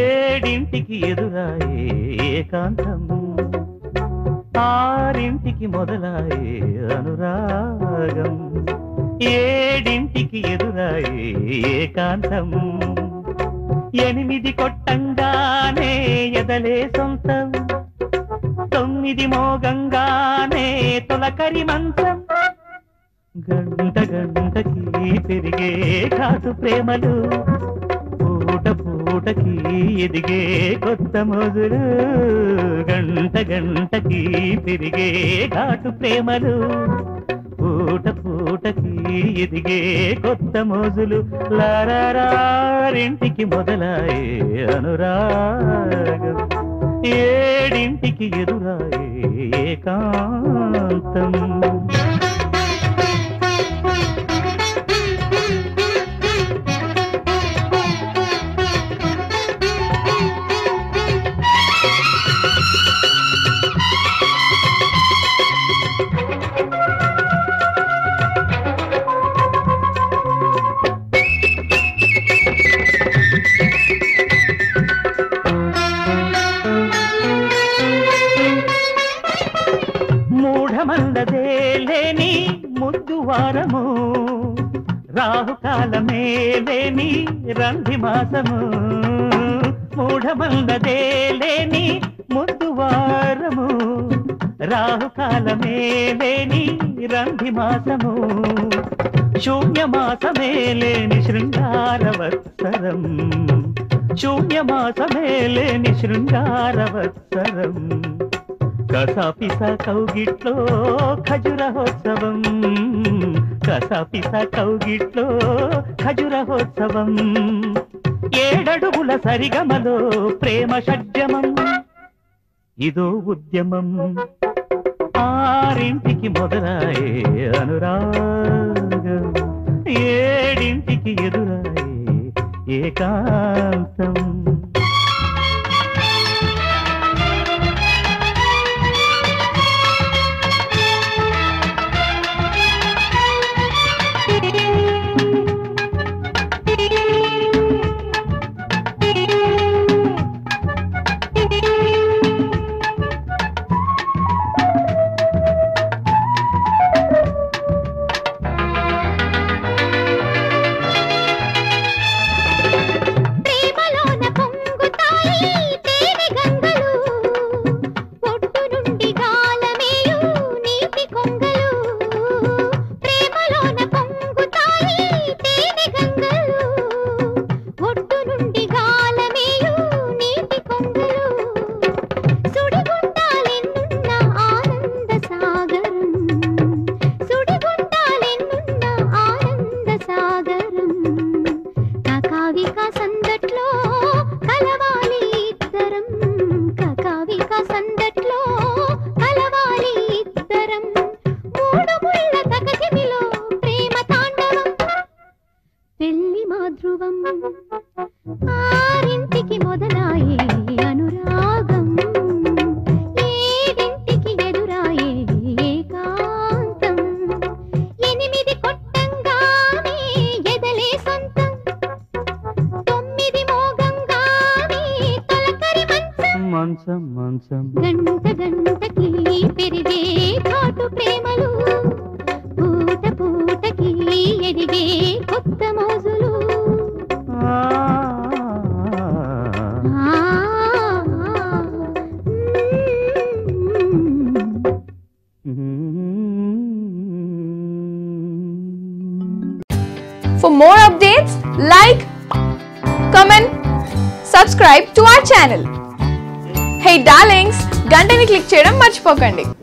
ఏడింటికి ఎదురాయే ఏకాంతం ఆరింటికి మొదలాయే అనురాగం ఏడింటికి ఎదురాయే ఏకాంతం ఎనిమిది కొట్టంగానే ఎదలే సొంతం తొమ్మిది మోగంగానే తొలకరి మంచం గంట గంటకి పెరిగే కాసు ప్రేమలు పూట పూటకి ఎదిగే కొత్త మొదలు గంట గంటకి పెరిగే ఘాటు ప్రేమలు పూట పూటకి ఎదిగే కొత్త మోజులు లారారింటికి మొదలాయే అనురాగం ఏడింటికి ఎదురాయే ఏకాంతం మూఢమందదే లేని ముద్దు వారము రాహుకాలమే లేని రంధి మాసము మూఢమందదే లేని ముద్దు వారము రాహుకాలమే లేని రంధి మాసము శూన్యమాసమే లేని శృంగారవత్సరం శూన్యమాసమే లేని శృంగారవత్సరం కసాపిస కౌగిట్లో ఖజురహోత్సవం కసాపిస కౌగిట్లో ఖజురహోత్సవం ఏడడుగుల సరిగమలో ప్రేమ షడ్జమం ఇదో ఉద్యమం ఆరింటికి మొదలాయే అనురాగం ఏడింటికి ఎదురాయే ఏకాంతం ప్రేమలోన పొంగుతాయి తేనె గంగలు ఒడ్డు నుండి గాలమేయు నీటి కొంగలు ప్రేమలోన పొంగుతాయి తేనె గంగలు ఒడ్డు నుండి గాలమేయు నీటి కొంగలు సుడిగుండాలెన్నున్న ఆనంద సాగరం సుడిగుండాలెన్నున్న ఆనంద సాగరం కకావిక సందట్లో కలవాలి ఇద్దరం కకావిక సందట్లో కలవాలి ఇద్దరం మూడు ముళ్ళ తకటిమిలో ప్రేమ తాండవం పెళ్లి మాధృవం ఆరింటికి మొదలాయే అనురాగం ఏడింటికి ఎదురాయే ఏకాంతం ఎనిమిది కొట్టంగానే ఎదలే సొంతం తొమ్మిది మోగంగానే తొలకరి మంచం మంచం మంచం గంట గంటకి పెరిగే ఘాటు ప్రేమలు పూట పూటకి ఎదిగే కొత్త మోజులు ఆ, ఆ, మ్మ్. For more updates, like, comment, subscribe to our channel. Hey darlings, గంటని click చేయడం మర్చిపోకండి